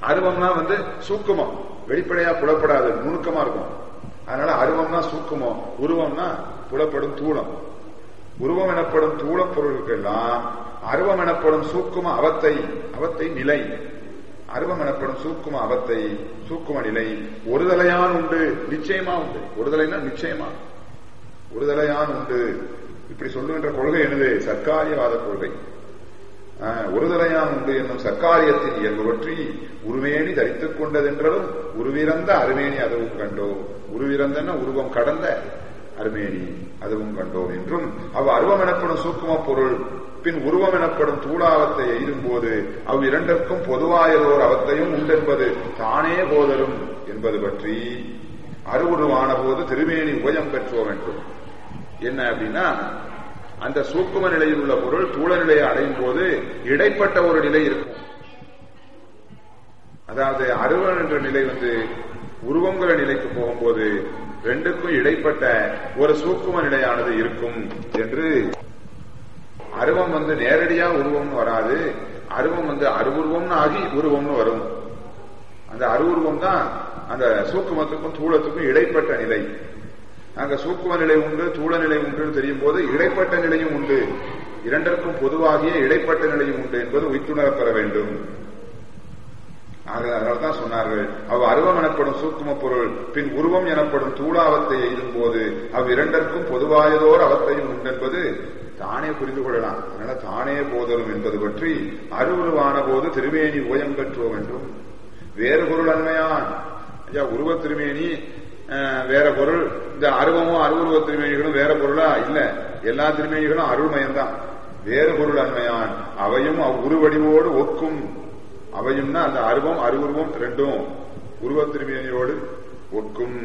அருவம்னா வந்து சூக்குமம் வெளிப்படையா புலப்படாது நுணுக்கமா இருக்கும் அதனால அருவம்னா சூக்குமம் உருவம்னா புலப்படும் தூளம் உருவம் எனப்படும் தூளப் பொருளுக்கெல்லாம் அருவம் எனப்படும் சூக்கும அவத்தை அவத்தை நிலை அருவம் எனப்படும் சூக்கும அவத்தை சூக்கும நிலை ஒருதலையான் உண்டு நிச்சயமா உண்டு ஒருதலைனா நிச்சயமா ஒருதலையான் உண்டு இப்படி சொல்லுகின்ற கொள்கை என்னது சர்க்காரியவாத கொள்கை ஆஹ், ஒருதலையான் உண்டு என்னும் சர்க்காரியத்தின் இயல்பு பற்றி உருவேணி தரித்துக் கொண்டதென்றதும் உருவிறந்த அருமேனி அதுவும் கண்டோம் உருவிறந்தன உருவம் கடந்த அருமேனி அதுவும் கண்டோம் என்றும் அவ் அருவம் எனப்படும் சூக்கும பொருள் பின் உருவம் எனப்படும் தூளாவத்தை எய்தும் போது அவ் இரண்டிற்கும் பொதுவாயதோர் அவத்தையும் உண்டென்பது தானே போதலும் என்பது பற்றி அருவுருவான போது திருமேனி உபயம் பெற்றோம் என்றும் என்ன அப்படின்னா அந்த சூக்கும நிலையில் உள்ள பொருள் தூள நிலையை அடையும் போது இடைப்பட்ட ஒரு நிலை இருக்கும் அதாவது அருவன் என்ற நிலை வந்து உருவங்கிற நிலைக்கு போகும்போது ரெண்டுக்கும் இடைப்பட்ட ஒரு சூக்கும நிலையானது இருக்கும் என்று அருவம் வந்து நேரடியா உருவம்னு வராது அருவம் வந்து அருவுருவம்னு ஆகி உருவம்னு வரும் அந்த அருவுருவம் தான் அந்த சூக்குமத்துக்கும் தூளத்துக்கும் இடைப்பட்ட நிலை அங்க சூக்கும நிலை உண்டு தூள நிலை உண்டுன்னு தெரியும் போது இடைப்பட்ட நிலையும் உண்டு இரண்டிற்கும் பொதுவாகிய இடைப்பட்ட நிலையும் உண்டு என்பது உய்த்துணரப் பெற வேண்டும் ஆக அதனால்தான் சொன்னார்கள் அவ் அருவம் எனப்படும் சூக்கும பொருள் பின் உருவம் எனப்படும் தூளாவத்தை எய்தும் போது அவ் இரண்டிற்கும் பொதுவாயதோர் அவத்தையும் உண்டென்பது தானே புரிந்து கொள்ளலாம் அதனால தானே போதலும் என்பது பற்றி அருவுருவான போது திருமேனி ஓயம் பெற்றோம் என்றும் வேறு பொருள் அண்மையான் ஐயா உருவ திருமேனி அஹ், வேற பொருள் இந்த அருவமும் அருவுருவ திருமேனிகளும் வேற பொருளா இல்ல எல்லா திருமேனிகளும் அருள்மயம்தான் வேறு பொருள் அண்மையான் அவையும் அவ்வுருவடிவோடு ஒக்கும் அவையும்னா அந்த அருவம் அருவுருவம் ரெண்டும் உருவ திருமேனியோடு ஒக்கும்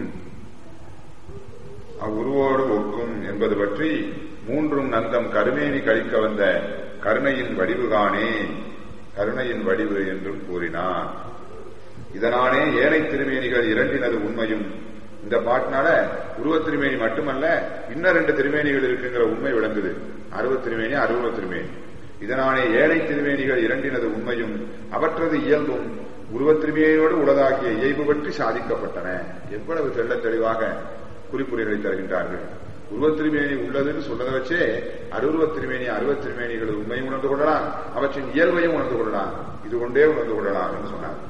அவ்வுருவோடு ஒக்கும் என்பது பற்றி மூன்றும் நந்தம் கருமேனி கழிக்க வந்த கருணையின் வடிவு காணே கருணையின் வடிவு என்றும் கூறினார் இதனாலே ஏனை திருமேனிகள் இரண்டினது உண்மையும் இந்த பாட்டினால உருவத் திருமேனி மட்டுமல்ல இன்னும் ரெண்டு திருமேனிகள் இருக்குங்கிற உண்மை விளங்குது அருவத் திருமேனி அருவ திருமேனி இதனாலே ஏழை திருமேனிகள் இரண்டினது உண்மையும் அவற்றது இயல்பும் உருவத் திருமேனியோடு உலகாகிய இயல்பு பற்றி சாதிக்கப்பட்டன எவ்வளவு தெள்ளத் தெளிவாக குறிப்புரைகளை தருகின்றார்கள் உருவத் திருமேனி உள்ளதுன்னு சொன்னதை வச்சே அருவத் திருமேனி அருவத் திருமேனிகள் உண்மையும் உணர்ந்து கொள்ளலாம் அவற்றின் இயல்பையும் உணர்ந்து கொள்ளலாம் இது கொண்டே உணர்ந்து கொள்ளலாம் என்று சொன்னார்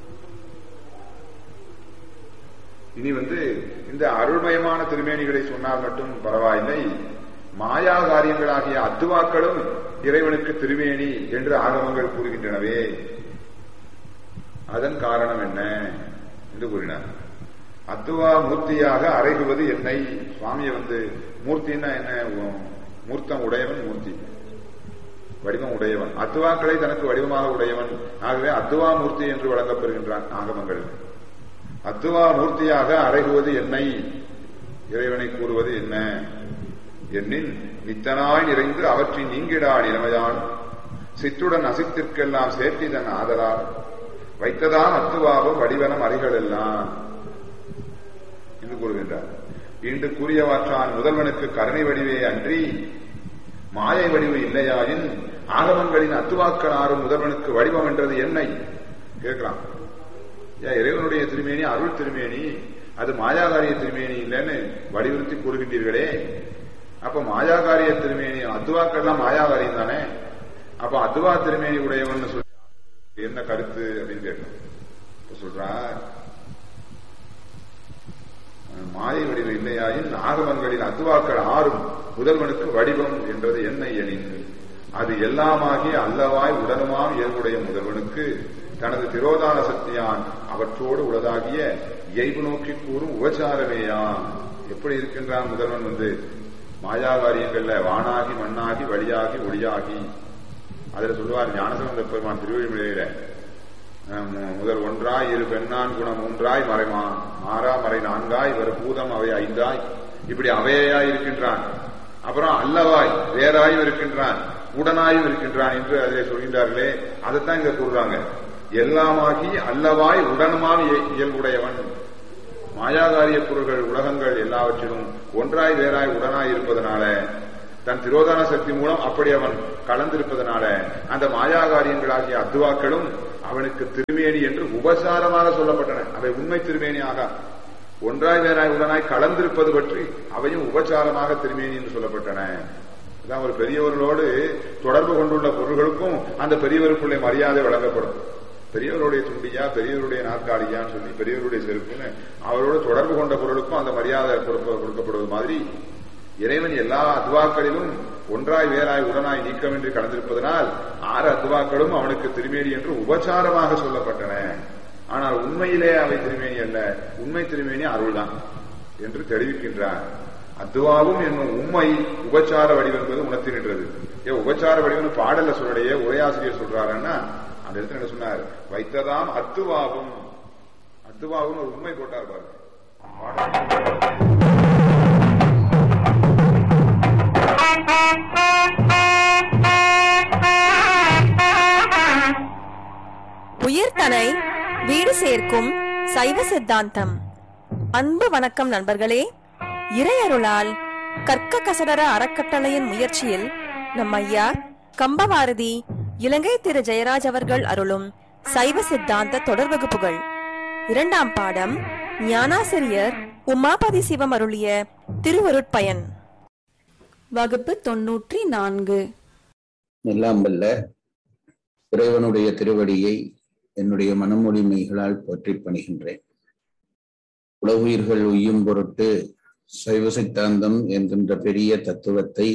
இனி வந்து இந்த அருள்மயமான திருமேனிகளை சொன்னால் மட்டும் பரவாயில்லை மாயா காரியங்களாகிய அத்துவாக்களும் இறைவனுக்கு திருமேனி என்று ஆகமங்கள் கூறுகின்றனவே அதன் காரணம் என்ன என்று கூறினார் அத்துவா மூர்த்தியாக அறைகுவது என்னை சுவாமியை வந்து மூர்த்தின்னா என்ன உ- மூர்த்தம் உடையவன் மூர்த்தி வடிவம் உடையவன் அத்துவாக்களை தனக்கு வடிவமாக உடையவன் ஆகவே அத்துவா மூர்த்தி என்று வழங்கப்பெறுகின்றான் ஆகமங்கள் அத்துவா மூர்த்தியாக அறைகுவது என்னை இறைவனை கூறுவது என்ன என்னின் நித்தனாய் நிறைந்து அவற்றின் நீங்கிடா நிலைமையான் சிற்றுடன் அசித்திற்கெல்லாம் சேர்த்திதன் ஆதலால் வைத்ததாம் அத்துவாவும் வடிவனம் அறிகள் எல்லாம் என்று கூறுகின்றார் இன்று கூறியவாற்றான் முதல்வனுக்கு கருணை வடிவே அன்றி மாயை வடிவு இல்லையாயின் ஆகமங்களின் அத்துவாக்கள் ஆறும் முதல்வனுக்கு வடிவம் என்றது என்னை கேட்கிறான் ஏன் இறைவனுடைய திருமேனி அருள் திருமேனி அது மாயாகாரிய திருமேனி இல்லைன்னு வலியுறுத்தி கூறுகின்றீர்களே அப்ப மாயாகாரிய திருமேனி அத்துவாக்கள்லாம் மாயாகாரியம் தானே அப்ப அத்துவா திருமேனி உடையவன் சொல்லி என்ன கருத்து அப்படின்னு கேட்கணும் இப்ப சொல்றார் மாயை வடிவு இல்லையாயின் ஆகமங்களின் அத்துவாக்கள் ஆறும் முதல்வனுக்கு வடிவம் என்றது என்ன எனின் அது எல்லாமாகி அல்லவாய் உடனுமாம் இயல்புடைய முதல்வனுக்கு தனது திரோதான சக்தியான் அவற்றோடு உளதாகிய இயல்பு நோக்கி கூறும் உபச்சாரமேயாம் எப்படி இருக்கின்றான் முதல்வன் வந்து மாயாகாரியங்கள்ல வானாகி மண்ணாகி வழியாகி ஒளியாகி அதுல சொல்லுவார் ஞானசம்பந்த பெருமான் திருவள்ளுவரையில முதல் ஒன்றாய் இரு பெண்ணான் குணம் மூன்றாய் மறைமா மாறா மறை நான்காய் ஒரு பூதம் அவை ஐந்தாய் இப்படி அவையாய் இருக்கின்றான் அப்புறம் அல்லவாய் வேறாயும் இருக்கின்றான் உடனாயும் இருக்கின்றான் என்று அதிலே சொல்கின்றார்களே அதைத்தான் இங்க கூறுறாங்க எல்லாமாகி அல்லவாய் உடனுமாம் இய- இயல்புடையவன் மாயாகாரிய பொருள்கள் உலகங்கள் எல்லாவற்றிலும் ஒன்றாய் வேறாய் உடனாய் இருப்பதனால தன் திரோதான சக்தி மூலம் அப்படி அவன் கலந்திருப்பதனால அந்த மாயாகாரியங்களாகிய அத்துவாக்களும் அவனுக்கு திருமேனி என்று உபசாரமாக சொல்லப்பட்டன அவை உண்மை திருமேனியாக ஒன்றாய் வேறாய் உடனாய் கலந்திருப்பது பற்றி அவையும் உபசாரமாக திருமேனி என்று சொல்லப்பட்டன அதான் ஒரு பெரியவர்களோடு தொடர்பு கொண்டுள்ள பொருள்களுக்கும் அந்த பெரியவருக்குள்ளே மரியாதை வழங்கப்படும் பெரியவருடைய துண்டியா பெரியவருடைய நாற்காலியான்னு சொல்லி பெரியவருடைய செருப்புன்னு அவரோடு தொடர்பு கொண்ட பொருளுக்கும் அந்த மரியாதை கொடுப்ப- கொடுக்கப்படுவது மாதிரி இறைவன் எல்லா அத்வாக்களிலும் ஒன்றாய் வேறாய் உடனாய் நீக்கமின்றி கலந்திருப்பதனால் ஆறு அத்வாக்களும் அவனுக்கு திருமேனி என்று உபசாரமாக சொல்லப்பட்டன ஆனால் உண்மையிலே அவை திருமேனி அல்ல உண்மை திருமேனி அருள்தான் என்று தெரிவிக்கின்றார் அத்துவாவும் என்னும் உண்மை உபச்சார வடிவம் என்பது உணர்த்துகின்றது ஏ உபச்சார வடிவம் பாடல்ல சொல்லலையே உரையாசிரியர் சொல்றாருன்னா அந்த இடத்துல என்ன சொன்னார் வைத்ததாம் அத்துவாவும் அத்துவாவும் ஒரு உண்மை போட்டார் பாருங்க உயிர்தனை வீடு சேர்க்கும் சைவ சித்தாந்தம் அன்பு வணக்கம் நண்பர்களே இறையருளால் கற்க கசடர அறக்கட்டளையின் முயற்சியில் நம் ஐயா கம்பவாரதி இலங்கை திரு ஜெயராஜ் அவர்கள் அருளும் சைவ சித்தாந்த தொடர் வகுப்புகள் இரண்டாம் பாடம் ஞானாசிரியர் உமாபதி சிவம் அருளிய திருவருட்பயன் வகுப்பு தொன்னூற்றி நான்கு எல்லாம் வல்ல இறைவனுடைய திருவடியை என்னுடைய மனமொழிமைகளால் போற்றிப் பணிகின்றேன் உலகுயிர்கள் உய்யும் பொருட்டு சைவ சித்தாந்தம் என்கின்ற பெரிய தத்துவத்தை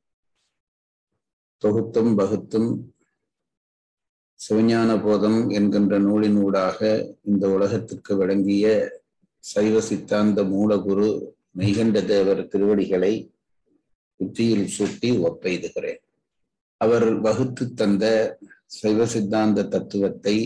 தொகுத்தும் வகுத்தும் சிவஞான போதம் என்கின்ற நூலின் ஊடாக இந்த உலகத்திற்கு வழங்கிய சைவ சித்தாந்த மூலகுரு மெய்கண்ட தேவர் திருவடிகளை உச்சியில் சூட்டி ஒப்பெய்துகிறேன் அவர் வகுத்து தந்த சைவ சித்தாந்த தத்துவத்தை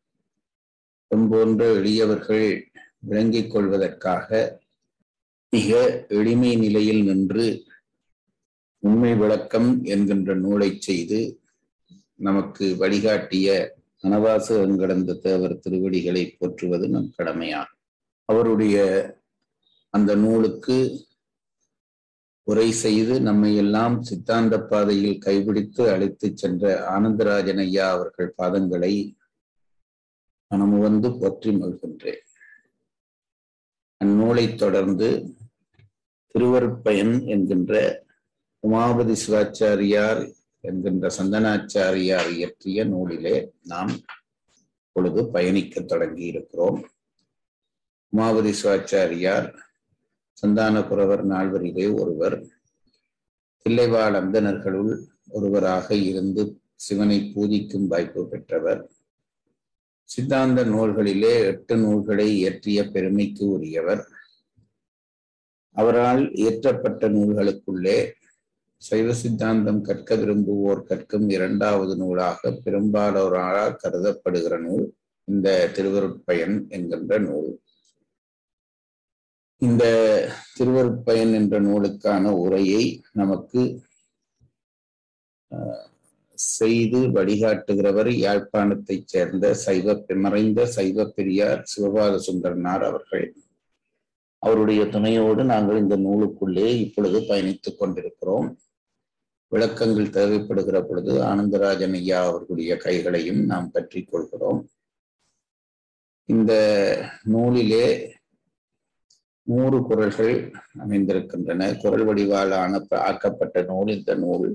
போன்ற எளியவர்கள் விளங்கிக் கொள்வதற்காக மிக எளிமை நிலையில் நின்று உண்மை விளக்கம் என்கின்ற நூலை செய்து நமக்கு வழிகாட்டிய அனவாச என்கிடந்த தேவர் திருவடிகளை போற்றுவது நம் கடமையாகும் அவருடைய அந்த நூலுக்கு உரை செய்து நம்மை எல்லாம் சித்தாந்த பாதையில் கைபிடித்து அழைத்துச் சென்ற ஆனந்தராஜன் ஐயா அவர்கள் பாதங்களை மனமுவந்து போற்றி மகிழ்கின்றேன் அந்நூலைத் தொடர்ந்து திருவருட்பயன் என்கின்ற உமாபதி சிவாச்சாரியார் என்கின்ற சந்தனாச்சாரியார் இயற்றிய நூலிலே நாம் பொழுது பயணிக்கத் தொடங்கி இருக்கிறோம் உமாபதி சிவாச்சாரியார் சந்தானபுரவர் நால்வரிலே ஒருவர் தில்லைவாழ் அந்தணர்களுள் ஒருவராக இருந்து சிவனை பூஜிக்கும் வாய்ப்பு பெற்றவர் சித்தாந்த நூல்களிலே எட்டு நூல்களை இயற்றிய பெருமைக்கு உரியவர் அவரால் இயற்றப்பட்ட நூல்களுக்குள்ளே சைவ சித்தாந்தம் கற்க விரும்புவோர் கற்கும் இரண்டாவது நூலாக பெரும்பாலோரால் கருதப்படுகிற நூல் இந்த திருவருட்பயன் என்கின்ற நூல் இந்த திருவருட்பயன் என்ற நூலுக்கான உரையை நமக்கு செய்து வழிகாட்டுகிறவர் யாழ்ப்பாணத்தைச் சேர்ந்த சைவ மறைந்த சைவ பெரியார் சிவபாத சுந்தரனார் அவர்கள் அவருடைய துணையோடு நாங்கள் இந்த நூலுக்குள்ளே இப்பொழுது பயணித்துக் கொண்டிருக்கிறோம் விளக்கங்கள் தேவைப்படுகிற பொழுது ஆனந்தராஜன் ஐயா அவர்களுடைய கைகளையும் நாம் பற்றி கொள்கிறோம் இந்த நூலிலே நூறு குரல்கள் அமைந்திருக்கின்றன குரல் வடிவால் ஆன ஆக்கப்பட்ட நூல் இந்த நூல்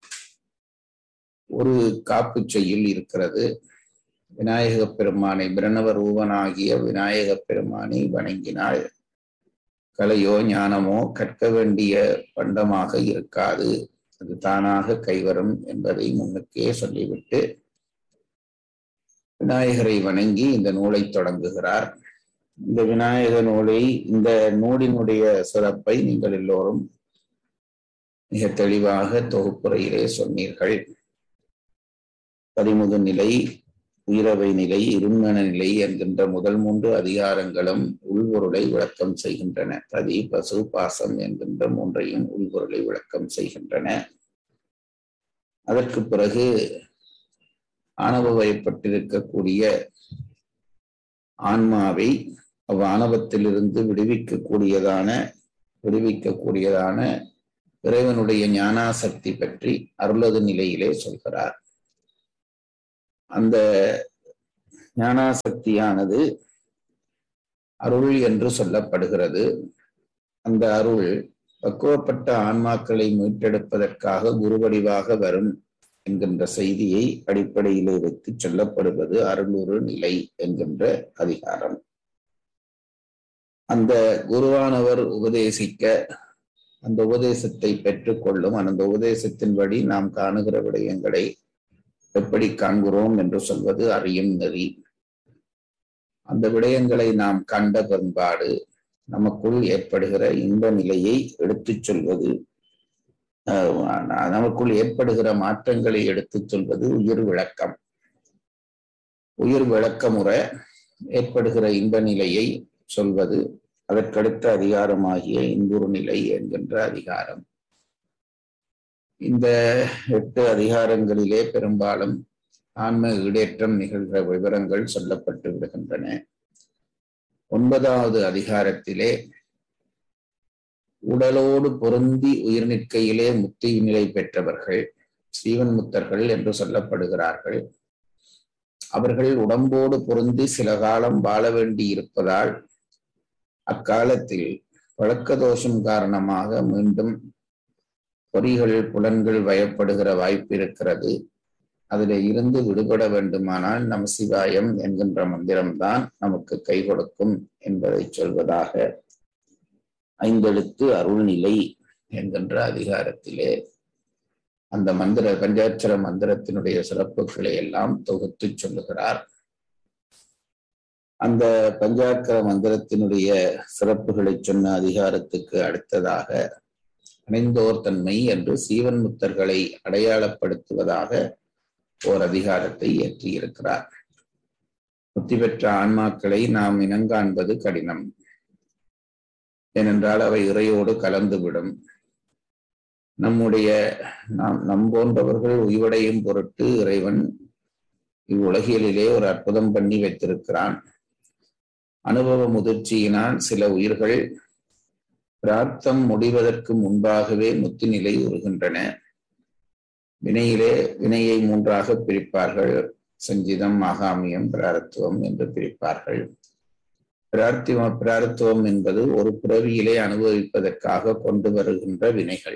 ஒரு காப்பு செய்யுள் இருக்கிறது விநாயக பெருமானை பிரணவ ரூபனாகிய விநாயக பெருமானை வணங்கினால் கலையோ ஞானமோ கற்க வேண்டிய பண்டமாக இருக்காது அது தானாக கைவரும் என்பதை முன்னுக்கே சொல்லிவிட்டு விநாயகரை வணங்கி இந்த நூலை தொடங்குகிறார் இந்த விநாயக நூலை இந்த நூலினுடைய சிறப்பை நீங்கள் எல்லோரும் மிக தெளிவாக தொகுப்புரையிலே சொன்னீர்கள் பதிமுது நிலை உயிரவை நிலை இருமன நிலை என்கின்ற முதல் மூன்று அதிகாரங்களும் உள்பொருளை விளக்கம் செய்கின்றன பதி பசு பாசம் என்கின்ற மூன்றையும் உள்பொருளை விளக்கம் செய்கின்றன அதற்கு பிறகு ஆணவவயப்பட்டிருக்கக்கூடிய ஆன்மாவை அவ்வாணவத்திலிருந்து விடுவிக்கக்கூடியதான விடுவிக்கக்கூடியதான இறைவனுடைய ஞானாசக்தி பற்றி அருளது நிலையிலே சொல்கிறார் அந்த ஞானாசக்தியானது அருள் என்று சொல்லப்படுகிறது அந்த அருள் பக்குவப்பட்ட ஆன்மாக்களை மீட்டெடுப்பதற்காக குருவடிவாக வரும் என்கின்ற செய்தியை அடிப்படையிலே வைத்து சொல்லப்படுவது அருளுரு நிலை என்கின்ற அதிகாரம் அந்த குருவானவர் உபதேசிக்க அந்த உபதேசத்தை பெற்றுக்கொள்ளும் அந்த உபதேசத்தின்படி நாம் காணுகிற விடயங்களை எப்படி காண்கிறோம் என்று சொல்வது அறியும் நெறி அந்த விடயங்களை நாம் கண்ட பண்பாடு நமக்குள் ஏற்படுகிற இன்ப நிலையை எடுத்துச் சொல்வது நமக்குள் ஏற்படுகிற மாற்றங்களை எடுத்துச் சொல்வது உயிர் விளக்கம் உயிர் விளக்க முறை ஏற்படுகிற இன்ப நிலையை சொல்வது அதற்கடுத்த அதிகாரமாகிய இன்புறு நிலை என்கின்ற அதிகாரம் இந்த எட்டு அதிகாரங்களிலே பெரும்பாலும் ஆன்ம ஈடேற்றம் நிகழ்கிற விவரங்கள் சொல்லப்பட்டு விடுகின்றன ஒன்பதாவது அதிகாரத்திலே உடலோடு பொருந்தி உயிர் நிற்கையிலே முத்தி நிலை பெற்றவர்கள் ஸ்ரீவன் முத்தர்கள் என்று சொல்லப்படுகிறார்கள் அவர்கள் உடம்போடு பொருந்தி சில காலம் வாழ வேண்டி இருப்பதால் அக்காலத்தில் பழக்க தோஷம் காரணமாக மீண்டும் பொறிகள் புலன்கள் வயப்படுகிற வாய்ப்பு இருக்கிறது அதில் இருந்து விடுபட வேண்டுமானால் நம சிவாயம் என்கின்ற மந்திரம்தான் நமக்கு கை கொடுக்கும் என்பதை சொல்வதாக ஐந்தெழுத்து அருள்நிலை என்கின்ற அதிகாரத்திலே அந்த மந்திர பஞ்சாட்சர மந்திரத்தினுடைய சிறப்புகளை எல்லாம் தொகுத்து சொல்லுகிறார் அந்த பஞ்சாக்கர மந்திரத்தினுடைய சிறப்புகளை சொன்ன அதிகாரத்துக்கு அடுத்ததாக அணைந்தோர் தன்மை என்று சீவன் முத்தர்களை அடையாளப்படுத்துவதாக ஓர் அதிகாரத்தை இயற்றியிருக்கிறார் முத்தி பெற்ற ஆன்மாக்களை நாம் இனங்காண்பது கடினம் ஏனென்றால் அவை இறையோடு கலந்துவிடும் நம்முடைய நாம் நம் போன்றவர்கள் உய்வடையும் பொருட்டு இறைவன் இவ்வுலகியலிலே ஒரு அற்புதம் பண்ணி வைத்திருக்கிறான் அனுபவ முதிர்ச்சியினால் சில உயிர்கள் பிரார்த்தம் முடிவதற்கு முன்பாகவே முத்து நிலை உருகின்றன வினையிலே வினையை மூன்றாக பிரிப்பார்கள் சஞ்சிதம் ஆகாமியம் பிராரத்துவம் என்று பிரிப்பார்கள் பிரார்த்திவ பிரார்த்துவம் என்பது ஒரு பிறவியிலே அனுபவிப்பதற்காக கொண்டு வருகின்ற வினைகள்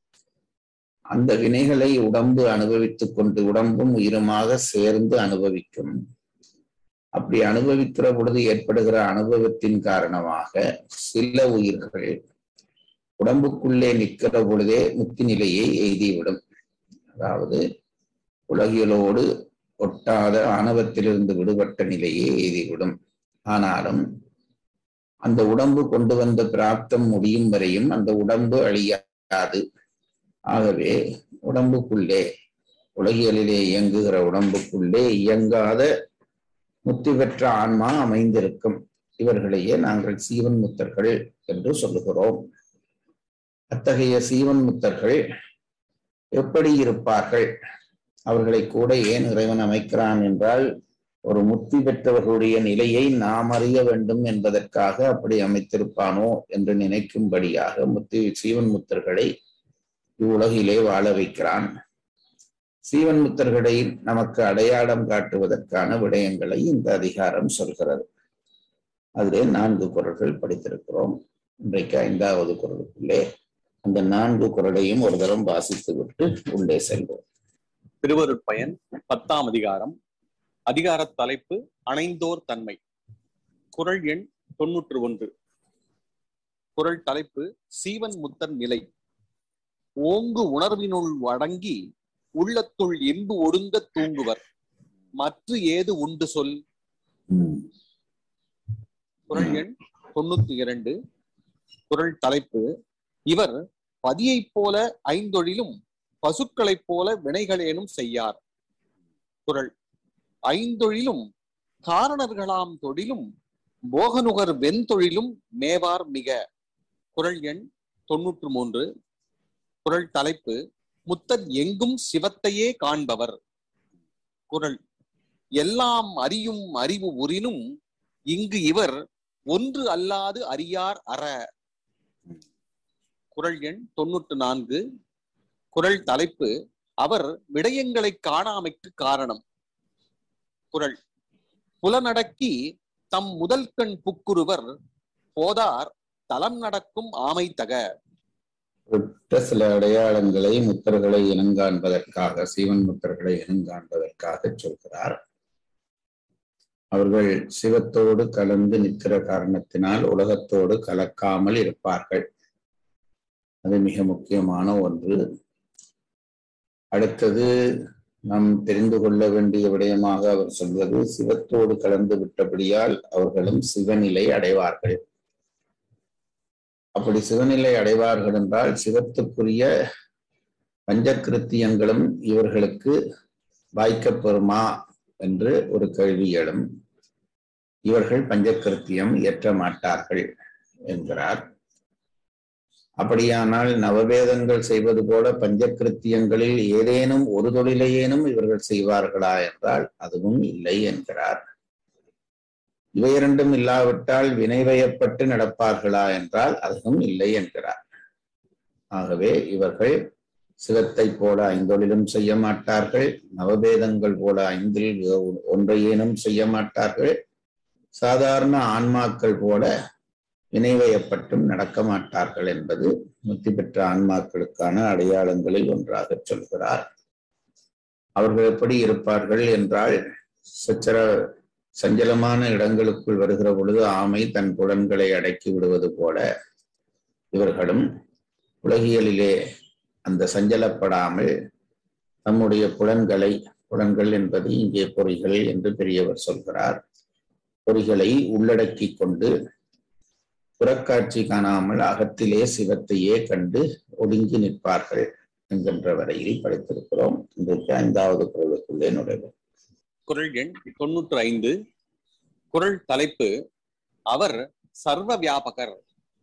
அந்த வினைகளை உடம்பு அனுபவித்துக் கொண்டு உடம்பும் உயிருமாக சேர்ந்து அனுபவிக்கும் அப்படி அனுபவிக்கிற பொழுது ஏற்படுகிற அனுபவத்தின் காரணமாக சில உயிர்கள் உடம்புக்குள்ளே நிற்கிற பொழுதே முக்தி நிலையை எய்திவிடும் அதாவது உலகியலோடு ஒட்டாத ஆணவத்திலிருந்து விடுபட்ட நிலையை எய்திவிடும் ஆனாலும் அந்த உடம்பு கொண்டு வந்த பிராப்தம் முடியும் வரையும் அந்த உடம்பு அழியாது ஆகவே உடம்புக்குள்ளே உலகியலிலே இயங்குகிற உடம்புக்குள்ளே இயங்காத முத்தி பெற்ற ஆன்மா அமைந்திருக்கும் இவர்களையே நாங்கள் சீவன் முத்தர்கள் என்று சொல்லுகிறோம் அத்தகைய சீவன் முத்தர்கள் எப்படி இருப்பார்கள் அவர்களை கூட ஏன் இறைவன் அமைக்கிறான் என்றால் ஒரு முத்தி பெற்றவர்களுடைய நிலையை நாம் அறிய வேண்டும் என்பதற்காக அப்படி அமைத்திருப்பானோ என்று நினைக்கும்படியாக முத்தி சீவன் முத்தர்களை இவ்வுலகிலே வாழ வைக்கிறான் சீவன் முத்தர்களை நமக்கு அடையாளம் காட்டுவதற்கான விடயங்களை இந்த அதிகாரம் சொல்கிறது அதிலே நான்கு குரல்கள் படித்திருக்கிறோம் இன்றைக்கு ஐந்தாவது குரலுக்குள்ளே அந்த நான்கு குரலையும் ஒரு தரம் வாசித்து விட்டு உள்ளே செல்வோம் திருவருட்பயன் பத்தாம் அதிகாரம் அதிகார தலைப்பு அணைந்தோர் தன்மை குரல் எண் தொன்னூற்று ஒன்று குரல் தலைப்பு சீவன் முத்தன் நிலை ஓங்கு உணர்வினுள் அடங்கி உள்ளத்துள் இன்பு ஒடுங்க தூங்குவர் மற்ற ஏது உண்டு சொல் குரல் எண் தொண்ணூத்தி இரண்டு குரல் தலைப்பு இவர் பதியைப் போல ஐந்தொழிலும் பசுக்களைப் போல வினைகளேனும் செய்யார் குரல் ஐந்தொழிலும் காரணர்களாம் தொழிலும் போகநுகர் வெண்தொழிலும் மேவார் மிக குரல் எண் தொன்னூற்று மூன்று குரல் தலைப்பு முத்தர் எங்கும் சிவத்தையே காண்பவர் குரல் எல்லாம் அறியும் அறிவு உரினும் இங்கு இவர் ஒன்று அல்லாது அறியார் அற குரல் எண் தொன்னூற்று நான்கு குரல் தலைப்பு அவர் விடயங்களை காணாமைக்கு காரணம் குரல் புலனடக்கி தம் முதல் கண் புக்குருவர் போதார் தலம் நடக்கும் ஆமை தக விட்ட சில அடையாளங்களை முத்தர்களை இனங்காண்பதற்காக சீவன் முத்தர்களை இனங்காண்பதற்காக சொல்கிறார் அவர்கள் சிவத்தோடு கலந்து நிற்கிற காரணத்தினால் உலகத்தோடு கலக்காமல் இருப்பார்கள் அது மிக முக்கியமான ஒன்று அடுத்தது நாம் தெரிந்து கொள்ள வேண்டிய விடயமாக அவர் சொல்வது சிவத்தோடு கலந்து விட்டபடியால் அவர்களும் சிவநிலை அடைவார்கள் அப்படி சிவநிலை அடைவார்கள் என்றால் சிவத்துக்குரிய பஞ்சகிருத்தியங்களும் இவர்களுக்கு வாய்க்கப்பெறுமா என்று ஒரு கேள்வி எழும் இவர்கள் பஞ்சகிருத்தியம் ஏற்ற மாட்டார்கள் என்கிறார் அப்படியானால் நவவேதங்கள் செய்வது போல பஞ்சகிருத்தியங்களில் ஏதேனும் ஒரு தொழிலையேனும் இவர்கள் செய்வார்களா என்றால் அதுவும் இல்லை என்கிறார் இவை இரண்டும் இல்லாவிட்டால் வினைவயப்பட்டு நடப்பார்களா என்றால் அதுவும் இல்லை என்கிறார் ஆகவே இவர்கள் சிவத்தை போல ஐந்தொழிலும் செய்ய மாட்டார்கள் நவவேதங்கள் போல ஐந்தில் ஒன்றையேனும் செய்ய மாட்டார்கள் சாதாரண ஆன்மாக்கள் போல வினைவயப்பட்டும் நடக்க மாட்டார்கள் என்பது முத்தி பெற்ற ஆன்மாக்களுக்கான அடையாளங்களில் ஒன்றாக சொல்கிறார் அவர்கள் எப்படி இருப்பார்கள் என்றால் சச்சர சஞ்சலமான இடங்களுக்குள் வருகிற பொழுது ஆமை தன் புலன்களை அடக்கி விடுவது போல இவர்களும் உலகியலிலே அந்த சஞ்சலப்படாமல் தம்முடைய புலன்களை புலன்கள் என்பது இங்கே பொறிகள் என்று பெரியவர் சொல்கிறார் பொறிகளை உள்ளடக்கி கொண்டு புறக்காட்சி காணாமல் அகத்திலே சிவத்தையே கண்டு ஒடுங்கி நிற்பார்கள் என்கின்ற வரையில் படித்திருக்கிறோம் இன்றைக்கு ஐந்தாவது குரலுக்குள்ளே நுழைவோம் குரல் எண் தொன்னூற்று ஐந்து குரல் தலைப்பு அவர் சர்வ வியாபகர்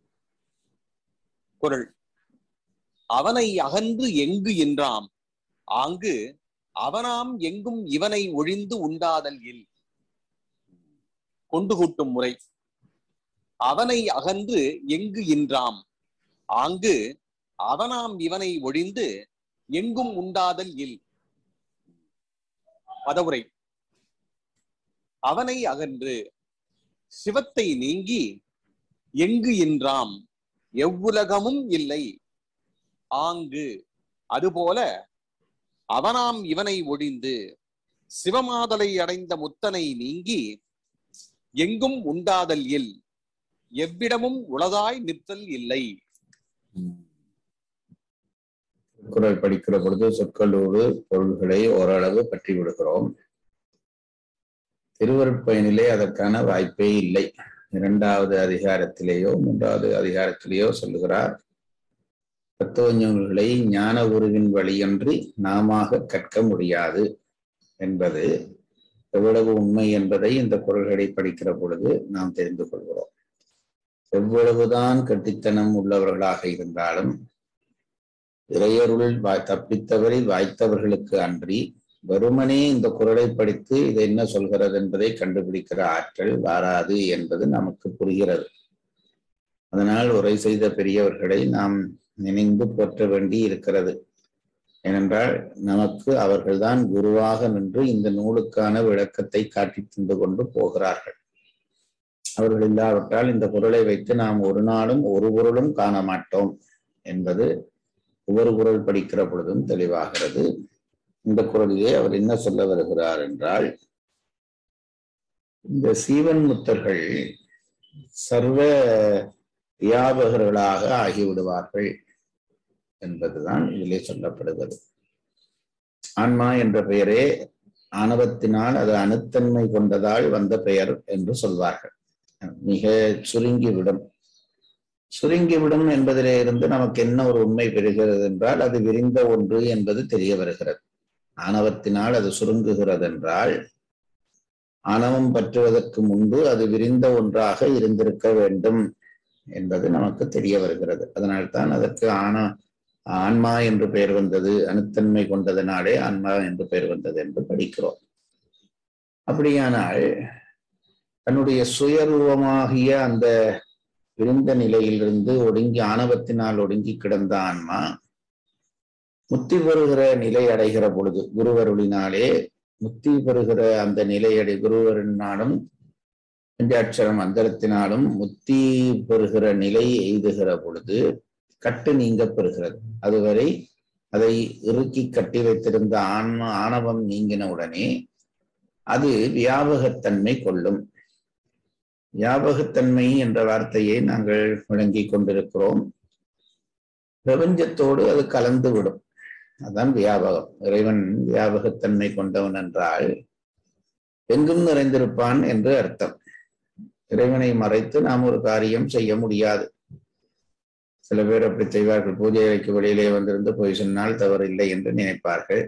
குரல் அவனை அகன்று எங்கு என்றாம் ஆங்கு அவனாம் எங்கும் இவனை ஒழிந்து உண்டாதல் இல் கொண்டு கூட்டும் முறை அவனை அகன்று எங்கு இன்றாம் ஆங்கு அவனாம் இவனை ஒழிந்து எங்கும் உண்டாதல் இல் பதவுரை அவனை அகன்று சிவத்தை நீங்கி எங்கு இன்றாம் எவ்வுலகமும் இல்லை ஆங்கு அதுபோல அவனாம் இவனை ஒழிந்து சிவமாதலை அடைந்த முத்தனை நீங்கி எங்கும் உண்டாதல் இல் எவ்விடமும் உளதாய் நிற்றல் இல்லை குரல் படிக்கிற பொழுது சொற்களோடு பொருள்களை ஓரளவு பற்றி விடுகிறோம் திருவருட்பயனிலே அதற்கான வாய்ப்பே இல்லை இரண்டாவது அதிகாரத்திலேயோ மூன்றாவது அதிகாரத்திலேயோ சொல்லுகிறார் தத்துவஞர்களை ஞான உருவின் வழியன்றி நாம கற்க முடியாது என்பது எவ்வளவு உண்மை என்பதை இந்த குரல்களை படிக்கிற பொழுது நாம் தெரிந்து கொள்கிறோம் எவ்வளவுதான் கட்டித்தனம் உள்ளவர்களாக இருந்தாலும் இறையருள் வாய் தப்பித்தவரை வாய்த்தவர்களுக்கு அன்றி வெறுமனே இந்த குரலை படித்து இது என்ன சொல்கிறது என்பதை கண்டுபிடிக்கிற ஆற்றல் வாராது என்பது நமக்கு புரிகிறது அதனால் உரை செய்த பெரியவர்களை நாம் நினைந்து போற்ற வேண்டி இருக்கிறது ஏனென்றால் நமக்கு அவர்கள்தான் குருவாக நின்று இந்த நூலுக்கான விளக்கத்தை காட்டி தந்து கொண்டு போகிறார்கள் அவர்கள் இல்லாவிட்டால் இந்த பொருளை வைத்து நாம் ஒரு நாளும் ஒரு பொருளும் காண மாட்டோம் என்பது ஒவ்வொரு குரல் படிக்கிற பொழுதும் தெளிவாகிறது இந்த குரலிலே அவர் என்ன சொல்ல வருகிறார் என்றால் இந்த சீவன் முத்தர்கள் சர்வ வியாபகர்களாக ஆகிவிடுவார்கள் என்பதுதான் இதிலே சொல்லப்படுகிறது ஆன்மா என்ற பெயரே ஆணவத்தினால் அது அணுத்தன்மை கொண்டதால் வந்த பெயர் என்று சொல்வார்கள் மிக சுருங்கிவிடும் சுருங்கிவிடும் என்பதிலே இருந்து நமக்கு என்ன ஒரு உண்மை பெறுகிறது என்றால் அது விரிந்த ஒன்று என்பது தெரிய வருகிறது ஆணவத்தினால் அது சுருங்குகிறது என்றால் ஆணவம் பற்றுவதற்கு முன்பு அது விரிந்த ஒன்றாக இருந்திருக்க வேண்டும் என்பது நமக்கு தெரிய வருகிறது அதனால்தான் அதற்கு ஆன ஆன்மா என்று பெயர் வந்தது அணுத்தன்மை கொண்டதனாலே ஆன்மா என்று பெயர் வந்தது என்று படிக்கிறோம் அப்படியானால் தன்னுடைய சுயரூபமாகிய அந்த விழுந்த நிலையிலிருந்து ஒடுங்கி ஆணவத்தினால் ஒடுங்கி கிடந்த ஆன்மா முத்தி பெறுகிற நிலை அடைகிற பொழுது குருவருளினாலே முத்தி பெறுகிற அந்த நிலையடை குருவரினாலும் பஞ்சாட்சரம் அந்தரத்தினாலும் முத்தி பெறுகிற நிலை எய்துகிற பொழுது கட்டு நீங்க பெறுகிறது அதுவரை அதை இறுக்கி கட்டி வைத்திருந்த ஆன்ம ஆணவம் நீங்கின உடனே அது வியாபகத்தன்மை கொள்ளும் வியாபகத்தன்மை என்ற வார்த்தையை நாங்கள் விளங்கிக் கொண்டிருக்கிறோம் பிரபஞ்சத்தோடு அது கலந்து விடும் அதான் வியாபகம் இறைவன் வியாபகத்தன்மை கொண்டவன் என்றால் எங்கும் நிறைந்திருப்பான் என்று அர்த்தம் இறைவனை மறைத்து நாம் ஒரு காரியம் செய்ய முடியாது சில பேர் அப்படி செய்வார்கள் பூஜை அறைக்கு வெளியிலே வந்திருந்து போய் சொன்னால் தவறில்லை என்று நினைப்பார்கள்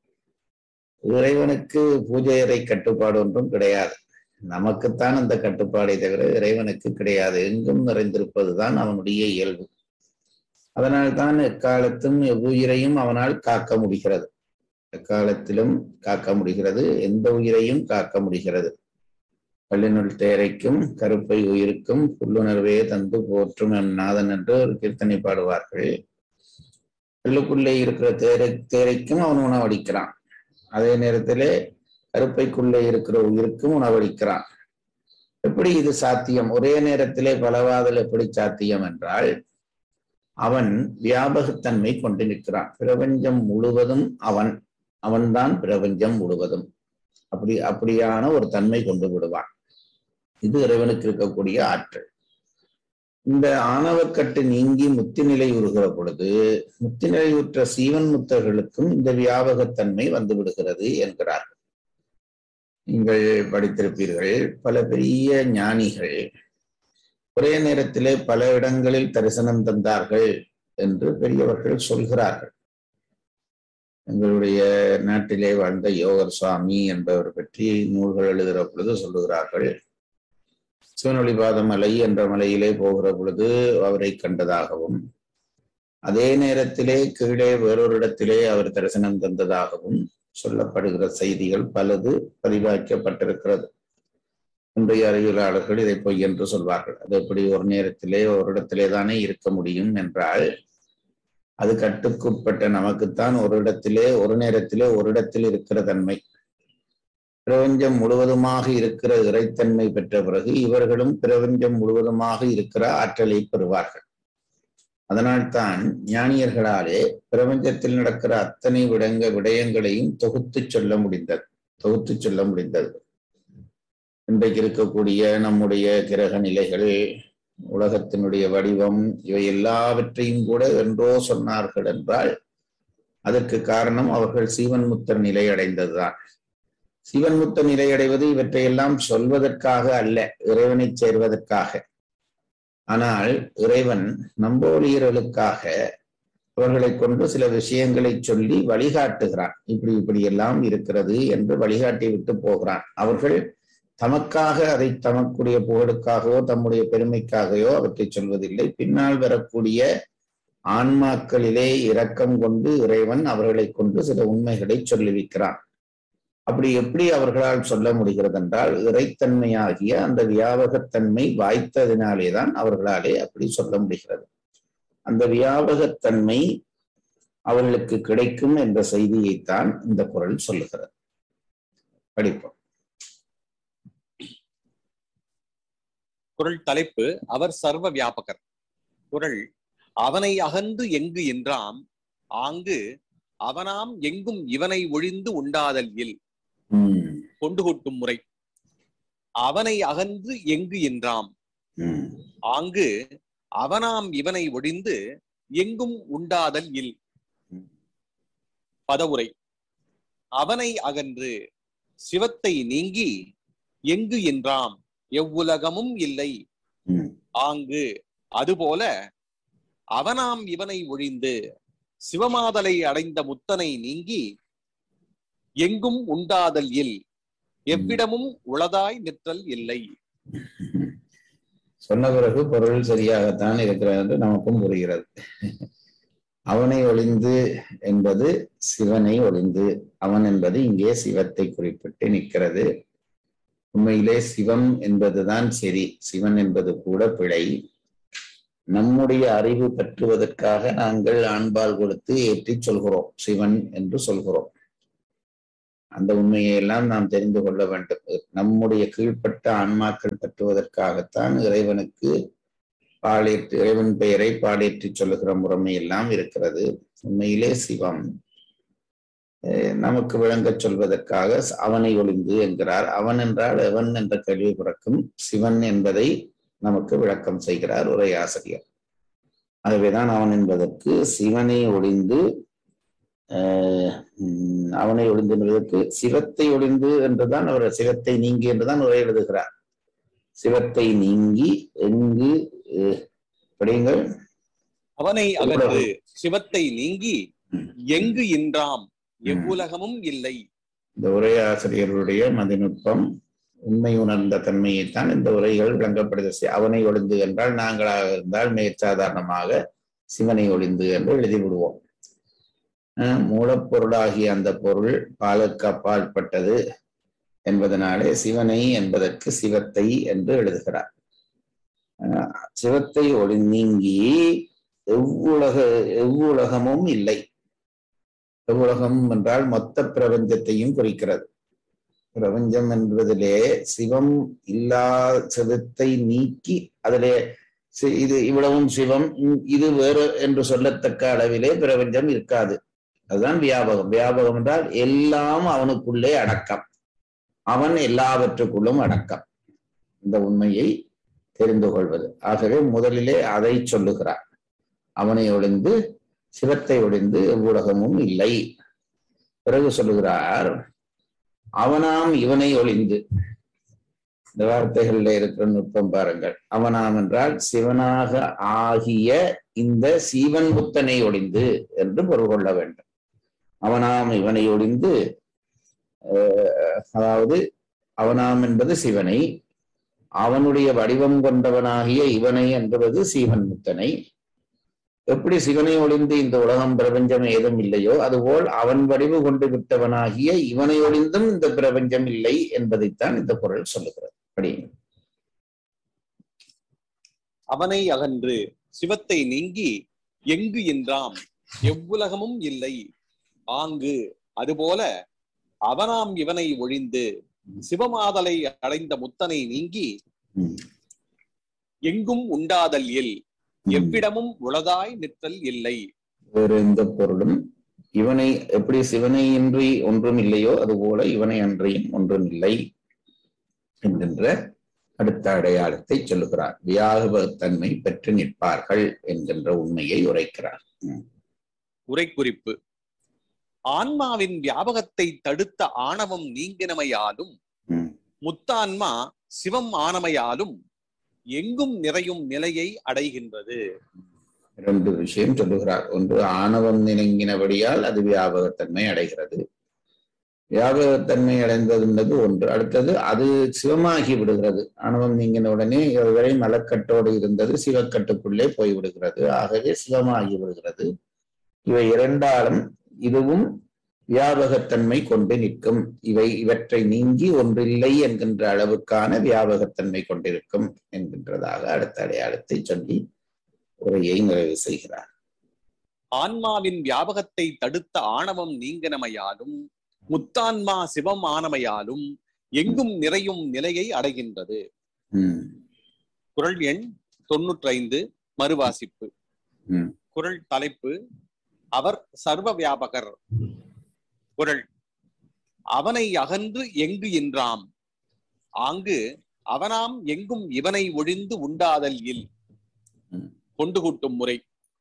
இறைவனுக்கு பூஜை அறை கட்டுப்பாடு ஒன்றும் கிடையாது நமக்குத்தான் அந்த கட்டுப்பாடை தவிர இறைவனுக்கு கிடையாது எங்கும் நிறைந்திருப்பதுதான் அவனுடைய இயல்பு அதனால்தான் எக்காலத்தும் எவ்வுயிரையும் அவனால் காக்க முடிகிறது எக்காலத்திலும் காக்க முடிகிறது எந்த உயிரையும் காக்க முடிகிறது பள்ளினுள் தேரைக்கும் கருப்பை உயிருக்கும் புல்லுணர்வே தந்து போற்றும் என் நாதன் என்று ஒரு கீர்த்தனை பாடுவார்கள் பல்லுக்குள்ளே இருக்கிற தேரை தேரைக்கும் அவன் உணவளிக்கிறான் அதே நேரத்திலே கருப்பைக்குள்ளே இருக்கிற உயிருக்கும் உணவளிக்கிறான் எப்படி இது சாத்தியம் ஒரே நேரத்திலே பலவாதல் எப்படி சாத்தியம் என்றால் அவன் வியாபகத்தன்மை கொண்டு நிற்கிறான் பிரபஞ்சம் முழுவதும் அவன் அவன்தான் பிரபஞ்சம் முழுவதும் அப்படி அப்படியான ஒரு தன்மை கொண்டு விடுவான் இது இறைவனுக்கு இருக்கக்கூடிய ஆற்றல் இந்த ஆணவக்கட்டு நீங்கி முத்தி நிலை உறுகிற பொழுது முத்தி நிலையுற்ற சீவன் முத்தர்களுக்கும் இந்த வியாபகத்தன்மை வந்து விடுகிறது என்கிறார்கள் நீங்கள் படித்திருப்பீர்கள் பல பெரிய ஞானிகள் ஒரே நேரத்திலே பல இடங்களில் தரிசனம் தந்தார்கள் என்று பெரியவர்கள் சொல்கிறார்கள் எங்களுடைய நாட்டிலே வாழ்ந்த யோகர் சுவாமி என்பவர் பற்றி நூல்கள் எழுதுகிற பொழுது சொல்லுகிறார்கள் சிவனொளிபாத மலை என்ற மலையிலே போகிற பொழுது அவரை கண்டதாகவும் அதே நேரத்திலே கீழே வேறொரு இடத்திலே அவர் தரிசனம் தந்ததாகவும் சொல்லப்படுகிற செய்திகள் பலது பதிவாக்கப்பட்டிருக்கிறது இன்றைய அறிவியலாளர்கள் இதை பொய் என்று சொல்வார்கள் அது எப்படி ஒரு நேரத்திலே ஒரு இடத்திலே தானே இருக்க முடியும் என்றால் அது கட்டுக்குட்பட்ட நமக்குத்தான் ஒரு இடத்திலே ஒரு நேரத்திலே ஒரு இடத்தில் இருக்கிற தன்மை பிரபஞ்சம் முழுவதுமாக இருக்கிற இறைத்தன்மை பெற்ற பிறகு இவர்களும் பிரபஞ்சம் முழுவதுமாக இருக்கிற ஆற்றலை பெறுவார்கள் அதனால்தான் ஞானியர்களாலே பிரபஞ்சத்தில் நடக்கிற அத்தனை விடங்க விடயங்களையும் தொகுத்து சொல்ல முடிந்தது தொகுத்து சொல்ல முடிந்தது இன்றைக்கு இருக்கக்கூடிய நம்முடைய கிரக நிலைகள் உலகத்தினுடைய வடிவம் இவை எல்லாவற்றையும் கூட என்றோ சொன்னார்கள் என்றால் அதற்கு காரணம் அவர்கள் சீவன் முத்தர் நிலை அடைந்ததுதான் சிவன் முத்த நிலை அடைவது இவற்றையெல்லாம் சொல்வதற்காக அல்ல இறைவனை சேர்வதற்காக ஆனால் இறைவன் நம்போலியர்களுக்காக அவர்களை கொண்டு சில விஷயங்களை சொல்லி வழிகாட்டுகிறான் இப்படி இப்படி எல்லாம் இருக்கிறது என்று வழிகாட்டி விட்டு போகிறான் அவர்கள் தமக்காக அதை தமக்குடைய புகழுக்காகவோ தம்முடைய பெருமைக்காகவோ அவற்றை சொல்வதில்லை பின்னால் வரக்கூடிய ஆன்மாக்களிலே இரக்கம் கொண்டு இறைவன் அவர்களை கொண்டு சில உண்மைகளை சொல்லிவிக்கிறான் அப்படி எப்படி அவர்களால் சொல்ல முடிகிறது என்றால் இறைத்தன்மையாகிய அந்த வியாபகத்தன்மை வாய்த்ததினாலேதான் அவர்களாலே அப்படி சொல்ல முடிகிறது அந்த வியாபகத்தன்மை அவர்களுக்கு கிடைக்கும் என்ற செய்தியைத்தான் இந்த குரல் சொல்லுகிறது படிப்போம் குரல் தலைப்பு அவர் சர்வ வியாபகர் குரல் அவனை அகன்று எங்கு என்றாம் ஆங்கு அவனாம் எங்கும் இவனை ஒழிந்து உண்டாதல் இல் உம் கொண்டு கொட்டும் முறை அவனை அகன்று எங்கு என்றாம் உம் ஆங்கு அவனாம் இவனை ஒழிந்து எங்கும் உண்டாதல் இல் பதவுரை அவனை அகன்று சிவத்தை நீங்கி எங்கு என்றாம் எவ்வுலகமும் இல்லை உம் ஆங்கு அதுபோல அவனாம் இவனை ஒழிந்து சிவமாதலை அடைந்த முத்தனை நீங்கி எங்கும் உண்டாதல் இல் எவ்விடமும் உளதாய் நிற்றல் இல்லை சொன்ன பிறகு பொருள் சரியாகத்தான் இருக்கிறது என்று நமக்கும் புரிகிறது அவனை ஒளிந்து என்பது சிவனை ஒளிந்து அவன் என்பது இங்கே சிவத்தை குறிப்பிட்டு நிற்கிறது உண்மையிலே சிவம் என்பதுதான் சரி சிவன் என்பது கூட பிழை நம்முடைய அறிவு பற்றுவதற்காக நாங்கள் ஆண்பால் கொடுத்து ஏற்றி சொல்கிறோம் சிவன் என்று சொல்கிறோம் அந்த உண்மையை எல்லாம் நாம் தெரிந்து கொள்ள வேண்டும் நம்முடைய கீழ்ப்பட்ட ஆன்மாக்கள் பற்றுவதற்காகத்தான் இறைவனுக்கு பாலேற்று இறைவன் பெயரை பாலேற்றி சொல்லுகிற முறைமை எல்லாம் இருக்கிறது உண்மையிலே சிவம் அஹ் நமக்கு விளங்கச் சொல்வதற்காக அவனை ஒளிந்து என்கிறார் அவன் என்றால் எவன் என்ற கேள்வி பிறக்கும் சிவன் என்பதை நமக்கு விளக்கம் செய்கிறார் உரையாசிரியர் ஆகவேதான் அவன் என்பதற்கு சிவனை ஒளிந்து ஆஹ் உம் அவனை ஒளிந்து என்பதற்கு சிவத்தை ஒளிந்து என்றுதான் அவர் சிவத்தை நீங்கி என்றுதான் உரை எழுதுகிறார் சிவத்தை நீங்கி எங்கு அஹ், படியுங்கள் அவனை அகன்று சிவத்தை நீங்கி ம். எங்கு இன்றாம் எவ்வுலகமும் இல்லை இந்த உரையாசிரியர்களுடைய மதிநுட்பம் உண்மை உணர்ந்த தன்மையைத்தான் இந்த உரைகள் விளங்கப்படுது அவனை ஒளிந்து என்றால் நாங்களாக இருந்தால் மேற்சாதாரணமாக சிவனை ஒளிந்து என்று எழுதி விடுவோம் அஹ் மூலப்பொருளாகிய அந்த பொருள் பாலுக்கு அப்பாற்பட்டது என்பதனாலே சிவனை என்பதற்கு சிவத்தை என்று எழுதுகிறார் அஹ் சிவத்தை ஒளி நீங்கி எவ்வுலக எவ்வுலகமும் இல்லை எவ்வுலகம் என்றால் மொத்த பிரபஞ்சத்தையும் குறிக்கிறது பிரபஞ்சம் என்பதிலே சிவம் இல்லா சிவத்தை நீக்கி அதிலே சி- இது இவ்வளவும் சிவம் இ- இது வேறு என்று சொல்லத்தக்க அளவிலே பிரபஞ்சம் இருக்காது அதுதான் வியாபகம் வியாபகம் என்றால் எல்லாம் அவனுக்குள்ளே அடக்கம் அவன் எல்லாவற்றுக்குள்ளும் அடக்கம் இந்த உண்மையை தெரிந்து கொள்வது ஆகவே முதலிலே அதை சொல்லுகிறார் அவனை ஒளிந்து சிவத்தை ஒளிந்து எவ்வுலகமும் இல்லை பிறகு சொல்லுகிறார் அவனாம் இவனை ஒளிந்து இந்த வார்த்தைகள்ல இருக்கிற நுட்பம் பாருங்கள் அவனாம் என்றால் சிவனாக ஆகிய இந்த சீவன் புத்தனை ஒளிந்து என்று பொருள் கொள்ள வேண்டும் அவனாம் இவனை ஒளிந்து அஹ், அதாவது அவனாம் என்பது சிவனை அவனுடைய வடிவம் கொண்டவனாகிய இவனை என்பது சீவன் முத்தனை எப்படி சிவனை ஒளிந்து இந்த உலகம் பிரபஞ்சம் ஏதும் இல்லையோ அதுபோல் அவன் வடிவு கொண்டு விட்டவனாகிய இவனை ஒளிந்தும் இந்த பிரபஞ்சம் இல்லை என்பதைத்தான் இந்த குரல் சொல்லுகிறது அப்படி அவனை அகன்று சிவத்தை நீங்கி எங்கு என்றாம் எவ்வுலகமும் இல்லை ஆங்கு அதுபோல அவனாம் இவனை ஒழிந்து சிவமாதலை அடைந்த முத்தனை நீங்கி ம், எங்கும் உண்டாதல் இல் ம். எவ்விடமும் உளதாய் நிற்றல் இல்லை வேறு எந்த பொருளும் இவனை எப்படி சிவனை இன்றி ஒன்றும் இல்லையோ அதுபோல இவனை அன்றியும் ஒன்றும் இல்லை என்கின்ற அடுத்த அடையாளத்தை சொல்லுகிறார் வியாபகத்தன்மை பெற்று நிற்பார்கள் என்கின்ற உண்மையை உரைக்கிறார் உரைக்குறிப்பு ஆன்மாவின் வியாபகத்தை தடுத்த ஆணவம் நீங்கினமையாலும் ம், முத்தான்மா சிவம் ஆனமையாலும் எங்கும் நிறையும் நிலையை அடைகின்றது இரண்டு விஷயம் சொல்லுகிறார் ஒன்று ஆணவம் நினைங்கினபடியால் அது வியாபகத்தன்மை அடைகிறது வியாபகத்தன்மை அடைந்தது என்பது ஒன்று அடுத்தது அது சிவமாகி விடுகிறது ஆணவம் நீங்கின உடனே இதுவரை மலக்கட்டோடு இருந்தது சிவக்கட்டுக்குள்ளே போய்விடுகிறது ஆகவே சிவமாகி விடுகிறது இவை இரண்டாலும் இதுவும் வியாபகத்தன்மை கொண்டு நிற்கும் இவை இவற்றை நீங்கி ஒன்றில்லை என்கின்ற அளவுக்கான வியாபகத்தன்மை கொண்டிருக்கும் என்கின்றதாக அடுத்த அடையாளத்தை சொல்லி உரையை நிறைவு செய்கிறார் ஆன்மாவின் வியாபகத்தை தடுத்த ஆணவம் நீங்கினமையாலும் முத்தான்மா சிவம் ஆனமையாலும் எங்கும் நிறையும் நிலையை அடைகின்றது ம், குரல் எண் தொன்னூற்றி ஐந்து மறுவாசிப்பு ம். குரல் தலைப்பு அவர் சர்வ வியாபகர் குரல் அவனை அகன்று எங்கு என்றாம் ஆங்கு அவனாம் எங்கும் இவனை ஒழிந்து உண்டாதல் இல் ம். கொண்டு கூட்டும் முறை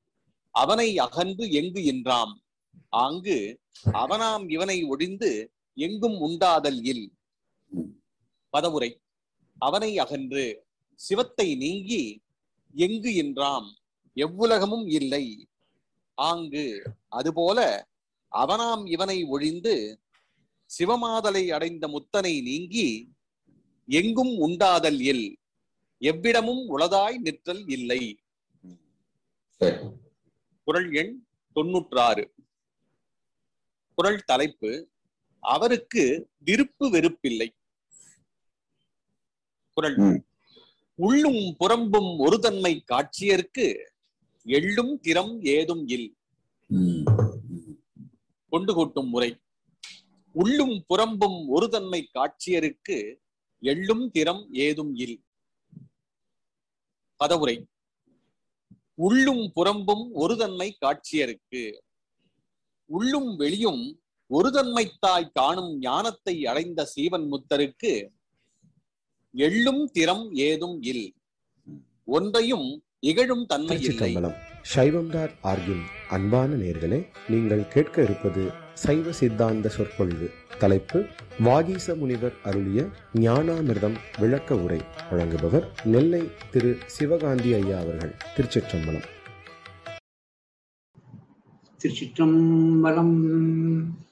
அவனை அகன்று எங்கு என்றாம் ஆங்கு அவனாம் இவனை ஒழிந்து எங்கும் உண்டாதல் இல் ம். பதவுரை அவனை அகன்று சிவத்தை நீங்கி எங்கு என்றாம் எவ்வுலகமும் இல்லை ஆங்கு அதுபோல அவனாம் இவனை ஒழிந்து சிவமாதலை அடைந்த முத்தனை நீங்கி எங்கும் உண்டாதல் இல் எவ்விடமும் உளதாய் நிற்றல் இல்லை சரி குரல் எண் தொன்னூற்றாறு குரல் தலைப்பு அவருக்கு விருப்பு வெறுப்பில்லை குரல் ம். உள்ளும் புறம்பும் ஒரு தன்மை காட்சியர்க்கு எள்ளும் திறம் ஏதும் இல் ம், கொண்டு கூட்டும் முறை உள்ளும் புறம்பும் ஒரு தன்மை காட்சியருக்கு எள்ளும் திறம் ஏதும் இல் பதவுரை உள்ளும் புறம்பும் ஒரு தன்மை காட்சியருக்கு உள்ளும் வெளியும் ஒரு தன்மைத்தாய் காணும் ஞானத்தை அடைந்த சீவன் முத்தருக்கு எள்ளும் திறம் ஏதும் இல் ஒன்றையும் இகழும் தன்மை இல்லை திருச்சிற்றம்பலம் சைவம் டாட் ஆர்கின் அன்பான நேர்களே நீங்கள் கேட்க இருப்பது சைவ சித்தாந்த சொற்பொழிவு தலைப்பு வாகீச முனிவர் அருளிய ஞானாமிர்தம் விளக்க உரை வழங்குபவர் நெல்லை திரு சிவகாந்தி ஐயா அவர்கள் திருச்சிற்றம்பலம் திருச்சிற்றம்பலம்